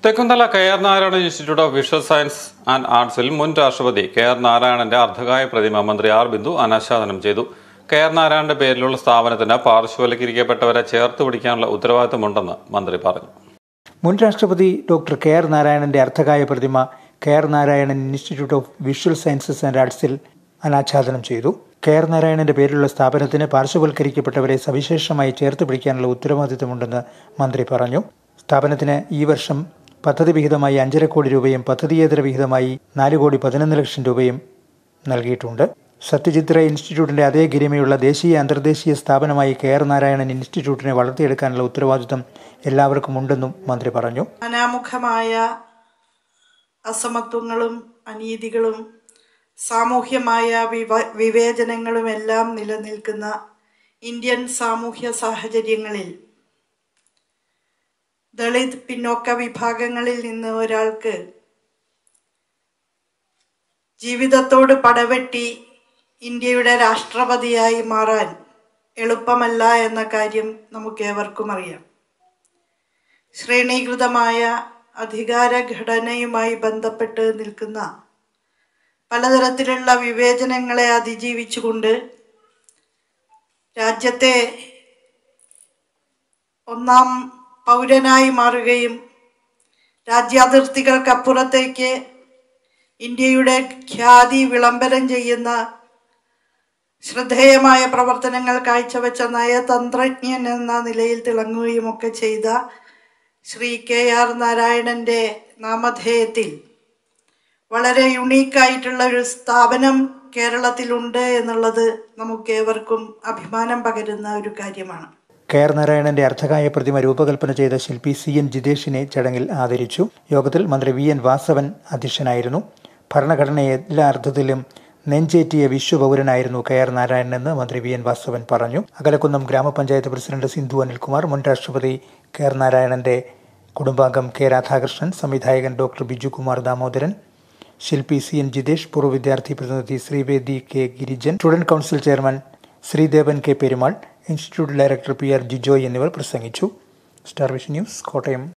തെക്കുന്തല K R Narayana institute of visual science and ആർട്സിൽ മുൻ രാഷ്ട്രപതി കെ ആർ നാരായണന്റെ അർദ്ധകായ പ്രതിമ മന്ത്രി ആർ ബിന്ദു അനാച്ഛാദനം ചെയ്തു കെ ആർ നാരായണന്റെ പേരിലുള്ള സ്ഥാപനത്തിന് പാർശ്വവൽക്കരിക്കപ്പെട്ടവരെ ചേർത്ത് പിടിക്കാനുള്ള ഉത്തരവാദിത്തമുണ്ടെന്ന് മന്ത്രി പറഞ്ഞു മുൻ രാഷ്ട്രപതി ഡോക്ടർ കെ ആർ നാരായണന്റെ അർത്ഥകായ പ്രതിമ K R Narayanan institute of visual sciences and ആർട്സിൽ അനാച്ഛാദനം ചെയ്തു കെ ആർ നാരായണന്റെ പേരിലുള്ള സ്ഥാപനത്തിന് പാർശ്വവൽക്കരിക്കപ്പെട്ടവരെ സവിശേഷമായി ചേർത്ത് പിടിക്കാനുള്ള ഉത്തരവാദിത്തമുണ്ടെന്ന് മന്ത്രി പറഞ്ഞു സ്ഥാപനത്തിന് ഈ വർഷം പദ്ധതി വിഹിതമായി അഞ്ചര കോടി രൂപയും പദ്ധതിയേതര വിഹിതമായി നാല് കോടി പതിനൊന്ന് ലക്ഷം രൂപയും നൽകിയിട്ടുണ്ട് സത്യജിത് റേ ഇൻസ്റ്റിറ്റ്യൂട്ടിന്റെ അതേ ഗരിമയുള്ള ദേശീയ അന്തർദേശീയ സ്ഥാപനമായി കെ ആർ നാരായണൻ ഇൻസ്റ്റിറ്റ്യൂട്ടിനെ വളർത്തിയെടുക്കാനുള്ള ഉത്തരവാദിത്തം എല്ലാവർക്കും ഉണ്ടെന്നും മന്ത്രി പറഞ്ഞു അനാമുഖമായ അസമത്വങ്ങളും അനീതികളും സാമൂഹ്യമായ വിവ വിവേചനങ്ങളുമെല്ലാം നിലനിൽക്കുന്ന ഇന്ത്യൻ സാമൂഹ്യ സാഹചര്യങ്ങളിൽ ദളിത് പിന്നോക്ക വിഭാഗങ്ങളിൽ നിന്ന് ഒരാൾക്ക് ജീവിതത്തോട് പടവെട്ടി ഇന്ത്യയുടെ രാഷ്ട്രപതിയായി മാറാൻ എളുപ്പമല്ല എന്ന കാര്യം നമുക്കേവർക്കും അറിയാം ശ്രേണീകൃതമായ അധികാര ഘടനയുമായി ബന്ധപ്പെട്ട് നിൽക്കുന്ന പലതരത്തിലുള്ള വിവേചനങ്ങളെ അതിജീവിച്ചുകൊണ്ട് രാജ്യത്തെ ഒന്നാം പൗരനായി മാറുകയും രാജ്യാതിർത്തികൾക്കപ്പുറത്തേക്ക് ഇന്ത്യയുടെ ഖ്യാതി വിളംബരം ചെയ്യുന്ന ശ്രദ്ധേയമായ പ്രവർത്തനങ്ങൾ കാഴ്ചവെച്ച നയതന്ത്രജ്ഞൻ എന്ന നിലയിൽ തിളങ്ങുകയുമൊക്കെ ചെയ്ത ശ്രീ കെ ആർ നാരായണന്റെ നാമധേയത്തിൽ വളരെ യുണീക്കായിട്ടുള്ള ഒരു സ്ഥാപനം കേരളത്തിലുണ്ട് എന്നുള്ളത് നമുക്കേവർക്കും അഭിമാനം പകരുന്ന ഒരു കാര്യമാണ് കെ ആർ നാരായണന്റെ അർത്ഥകായ പ്രതിമ രൂപകൽപ്പന ചെയ്ത ശില്പി സി എൻ ജിതേഷിനെ ചടങ്ങിൽ ആദരിച്ചു യോഗത്തിൽ മന്ത്രി വി എൻ വാസവൻ അധ്യക്ഷനായിരുന്നു ഭരണഘടനയെ എല്ലാ അർത്ഥത്തിലും നെഞ്ചേറ്റിയ വിശ്വപൗരനായിരുന്നു കെ ആർ നാരായണനെന്ന് മന്ത്രി വി എൻ വാസവൻ പറഞ്ഞു അകലക്കുന്നം ഗ്രാമപഞ്ചായത്ത് പ്രസിഡന്റ് സിന്ധു അനിൽകുമാർ മുൻ രാഷ്ട്രപതി കെ ആർ നാരായണന്റെ കുടുംബാംഗം കെ രാധാകൃഷ്ണൻ സംവിധായകൻ ഡോക്ടർ ബിജു കുമാർ ദാമോദരൻ ശില്പി സി എൻ ജിതേഷ് പൂർവ്വ വിദ്യാർത്ഥി പ്രതിനിധി Sreevedi K Girijan student council chairman Sreedevan K Perumal institute director P R Jijoy എന്നിവർ പ്രസംഗിച്ചു സ്റ്റാർ വിഷൻ ന്യൂസ് കോട്ടയം